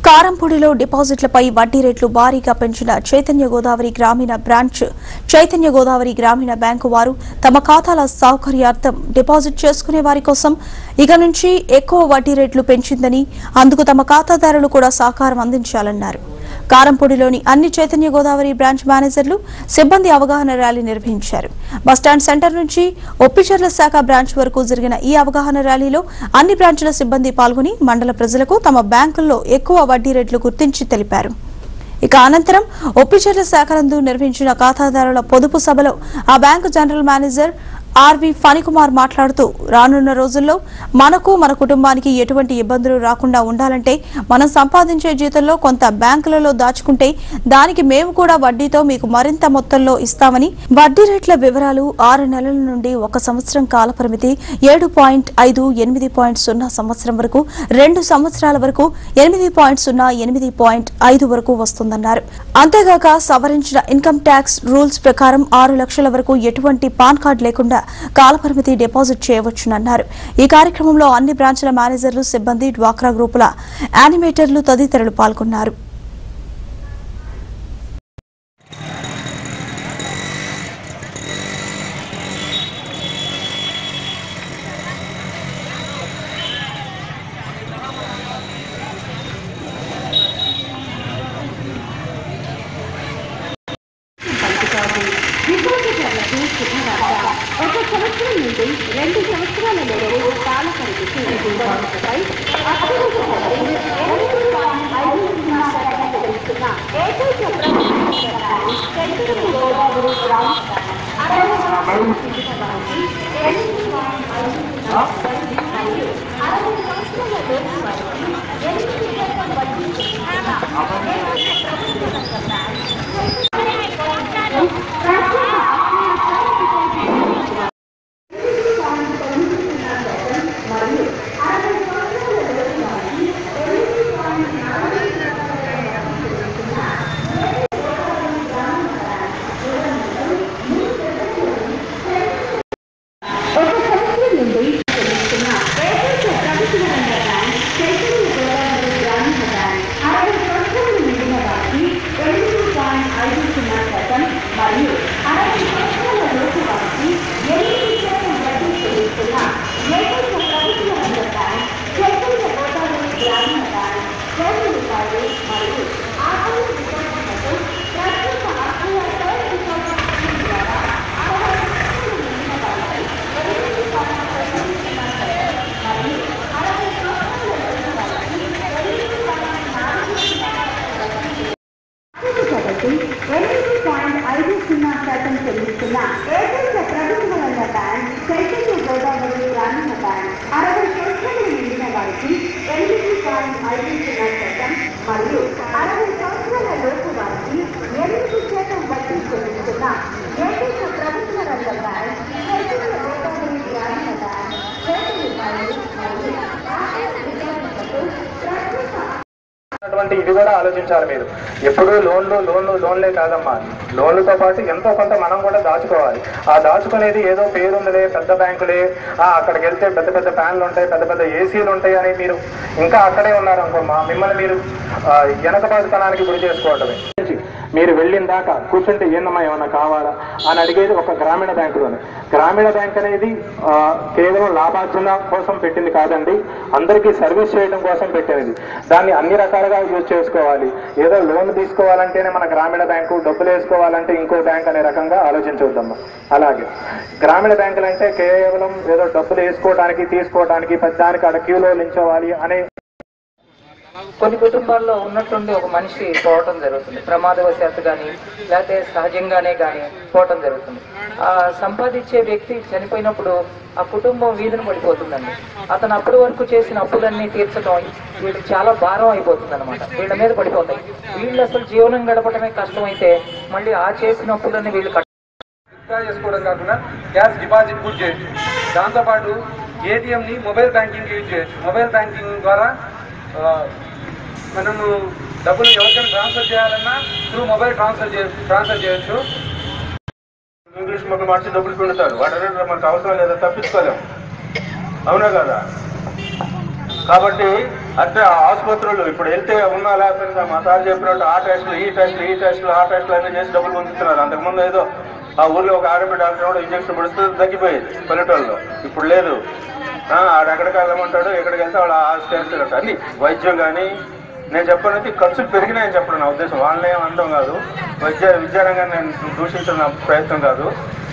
కారంపూడిలో డిపాజిట్లపై వడ్డీ రేట్లు భారీగా పెంచిన చైతన్య గోదావరి గ్రామీణ బ్రాంచ్ చైతన్య గోదావరి గ్రామీణ బ్యాంకు వారు తమ ఖాతాల సౌకర్యార్థం డిపాజిట్ చేసుకునే వారి కోసం ఇక నుంచి ఎక్కువ వడ్డీ రేట్లు పెంచిందని అందుకు తమ ఖాతాదారులు కూడా సహకారం అందించాలన్నారు కారంపూడిలోని అన్ని చైతన్య గోదావరి బ్రాంచ్ మేనేజర్లు సిబ్బంది అవగాహన ర్యాలీ నిర్వహించారు బస్టాండ్ సెంటర్ నుంచి ఒప్పిచర్ల శాఖ బ్రాంచ్ వరకు జరిగిన ఈ అవగాహన ర్యాలీలో అన్ని బ్రాంచుల సిబ్బంది పాల్గొని మండల ప్రజలకు తమ బ్యాంకుల్లో ఎక్కువ వడ్డీ రేట్లు గుర్తించి తెలిపారు ఇక అనంతరం ఒప్పిచర్ల శాఖలందు నిర్వహించిన ఖాతాదారుల పొదుపు సభలో ఆ bank general manager RV Phanikumar మాట్లాడుతూ రానున్న రోజుల్లో మనకు మన కుటుంబానికి ఎటువంటి ఇబ్బందులు రాకుండా ఉండాలంటే మనం సంపాదించే జీతంలో కొంత బ్యాంకులలో దాచుకుంటే దానికి మేము కూడా వడ్డీతో మీకు మరింత మొత్తంలో ఇస్తామని వడ్డీ రేట్ల వివరాలు ఆరు నెలల నుండి ఒక సంవత్సరం కాల పరిమితి ఏడు పాయింట్ ఐదు ఎనిమిది పాయింట్ సున్నా సంవత్సరం వరకు రెండు సంవత్సరాల వరకు ఎనిమిది పాయింట్ సున్నా ఎనిమిది పాయింట్ ఐదు వరకు వస్తుందన్నారు అంతేగాక సవరించిన ఇన్కమ్ ట్యాక్స్ రూల్స్ ప్రకారం ఆరు లక్షల వరకు ఎటువంటి పాన్ కార్డు లేకుండా కాలపరిమితి డిపాజిట్ చేయవచ్చునన్నారు ఈ కార్యక్రమంలో అన్ని బ్రాంచ్ల మేనేజర్లు సిబ్బంది డ్వాక్రా గ్రూపుల యానిమేటర్లు తదితరులు పాల్గొన్నారు పంచుకోండి డిపాజిటర్లకు శుభవార్త ఒక సంవత్సరం నుండి రెండు సంవత్సరాల వరకు కాల పరిమితి డిపాజిట్పై అత్యధిక వడ్డీ ఎనిమిది పాయింట్ ఐదు సున్నా శాతం చెల్లిస్తున్న ఏకైక ప్రభుత్వ సెంట్రల్ గోదావరి గ్రామ అరవై సంవత్సరాల కిందట వారికి ఎనిమిది పాయింట్ ఐదు సున్నా వడ్డీ మరియు అరవై సంవత్సరాల లోపు వారికి ఎనిమిది శాతం వడ్డీ చెల్లిస్తున్న ఏకైక ప్రభుత్వ రంగ బ్యాంక్ ఒక సంవత్సరం నుండి చెల్లిస్తున్న ఏకైక ప్రభుత్వ రంగ బ్యాంక్ చైతన్య గోదావరి గ్రామీణ బ్యాంక్ అరవై సంవత్సరాలు నిండిన వారికి ఎనిమిది పాయింట్ ఐదు సున్నా శాతం మరియు అరవై సంవత్సరాల లోపు వారికి ఎనిమిది శాతం వడ్డీ చెల్లిస్తున్న ఏకైక ప్రభుత్వ రంగ బ్యాంక్ చైతన్య గోదావరి గ్రామీణ బ్యాంక్ కోటి రూపాయలు మరియు ఆదాయ డిపాజిట్లకు ప్రత్యేక ఆదాయ టర్మ్ డిపాజిట్ స్కీమ్ ద్వారా అరవై సంవత్సరాలు నిండిన వారికి ఎనిమిది పాయింట్ ఐదు సున్నా శాతం మరియు అరవై సంవత్సరాల లోపు వారికి ఎనిమిది పాయింట్ నాలుగు సున్నా శాతం వడ్డీ కాబట్టి ఎనిమిది పాయింట్ ఐదు సున్నా శాతం చెల్లిస్తున్న ఏకైక ప్రభుత్వ రంగ బ్యాంక్ చైతన్య గోదావరి గ్రామీణ బ్యాంక్ అరవై సంవత్సరాలు నిండిన వారికి ఎనిమిది పాయింట్ ఐదు సున్నా శాతం మరియు అరవై సంవత్సరాల లోపు వారికి ఎనిమిది శాతం వడ్డీ చెల్లిస్తున్న ఏకైక ప్రభుత్వ రంగ బ్యాంక్ చైతన్య గోదావరి గ్రామీణ బ్యాంక్ కోటి రూపాయలు మరియు ఆదాయ డిపాజిట్లకు ప్రత్యేక అటువంటి ఇది కూడా ఆలోచించాలి మీరు ఎప్పుడు లోన్లు లోన్లు లోన్లే కాదమ్మా లోన్లతో పాటు ఎంతో కొంత మనం కూడా దాచుకోవాలి ఆ దాచుకునేది ఏదో పేరుందిలే పెద్ద బ్యాంకులే ఆ అక్కడికి వెళ్తే పెద్ద పెద్ద ఫ్యాన్లు ఉంటాయి పెద్ద పెద్ద ఏసీలు ఉంటాయి అని మీరు ఇంకా అక్కడే ఉన్నారనుకోమ్మా మిమ్మల్ని మీరు ఆ, వెనకబాటుతనానికి గురి చేసుకోవటమే మీరు వెళ్ళిన దాకా కూర్చుంటే ఏందమ్మా ఏమన్నా కావాలా అని అడిగేది ఒక గ్రామీణ బ్యాంకులోనే గ్రామీణ బ్యాంక్ అనేది ఆ, కేవలం లాభార్జన కోసం పెట్టింది కాదండి అందరికీ సర్వీస్ చేయడం కోసం పెట్టినది దాన్ని అన్ని రకాలుగా యూజ్ చేసుకోవాలి ఏదో లోన్ తీసుకోవాలంటేనే మన గ్రామీణ బ్యాంకు డబ్బులు వేసుకోవాలంటే ఇంకో బ్యాంక్ అనే రకంగా ఆలోచించవద్దమ్మా అలాగే గ్రామీణ బ్యాంకులు అంటే కేవలం ఏదో డబ్బులు వేసుకోవడానికి తీసుకోవడానికి పెద్దానికి అక్కడ క్యూలో నిల్చోవాలి అనే కొన్ని కుటుంబాల్లో ఉన్నట్టుండి ఒక మనిషి పోవటం జరుగుతుంది ప్రమాదవశాత్తు కానీ లేకపోతే సహజంగానే కానీ పోవటం జరుగుతుంది ఆ సంపాదించే వ్యక్తి చనిపోయినప్పుడు ఆ కుటుంబం వీధిన పడిపోతుందండి అతను అప్పటి వరకు చేసిన అప్పులన్నీ తీర్చడం వీళ్ళకి చాలా భారం అయిపోతుంది అనమాట వీళ్ళ మీద పడిపోతాయి వీళ్ళు అసలు జీవనం గడపడమే కష్టమైతే మళ్ళీ ఆ చేసిన అప్పులన్నీ వీళ్ళు కట్ట విత్డ్రా చేసుకోవడం కాకుండా క్యాష్ డిపాజిట్ కూడా చేయొచ్చు దాంతోపాటు ఏటీఎంని మొబైల్ బ్యాంకింగ్ యూజ్ చేయొచ్చు మొబైల్ బ్యాంకింగ్ ద్వారా ఆ, మనము డబ్బులు ఎవరికైనా ట్రాన్స్ఫర్ చేయాలన్నా త్రూ మొబైల్ ట్రాన్స్ఫర్ చే ట్రాన్స్ఫర్ చేయొచ్చు ఇంగ్లీష్ మొక్క మార్చి డబ్బులు పెడతారు వాటి మనకు అవసరం లేదా తప్పించుకోలేము అవునా కదా కాబట్టి అంటే ఆ ఆసుపత్రులు ఇప్పుడు వెళ్తే ఉన్నా లేకపోయినా మా సార్ చెప్పినట్టు ఆ టెస్టులు ఈ టెస్టులు ఈ టెస్టులు ఆ టెస్టులు అన్ని చేసి డబ్బులు పొందుతున్నారు అంతకుముందు ఏదో ఆ ఊర్లో ఒక ఆర్ఎంపీ డాక్టర్ కూడా ఇంజక్షన్ పడిస్తే తగ్గిపోయేది పల్లెటూళ్ళలో ఇప్పుడు లేదు ఆ, ఆడ ఎక్కడికి వెళ్ళమంటాడు ఎక్కడికి వెళ్తే వాళ్ళు ఆ చేస్తారట అన్ని వైద్యం కానీ నేను చెప్పినది ఖర్చులు పెరిగినాయని చెప్పడం నా ఉద్దేశం వాళ్ళని ఏం అనడం కాదు వైద్య విద్యారంగాన్ని నేను దూషించడం నా ప్రయత్నం కాదు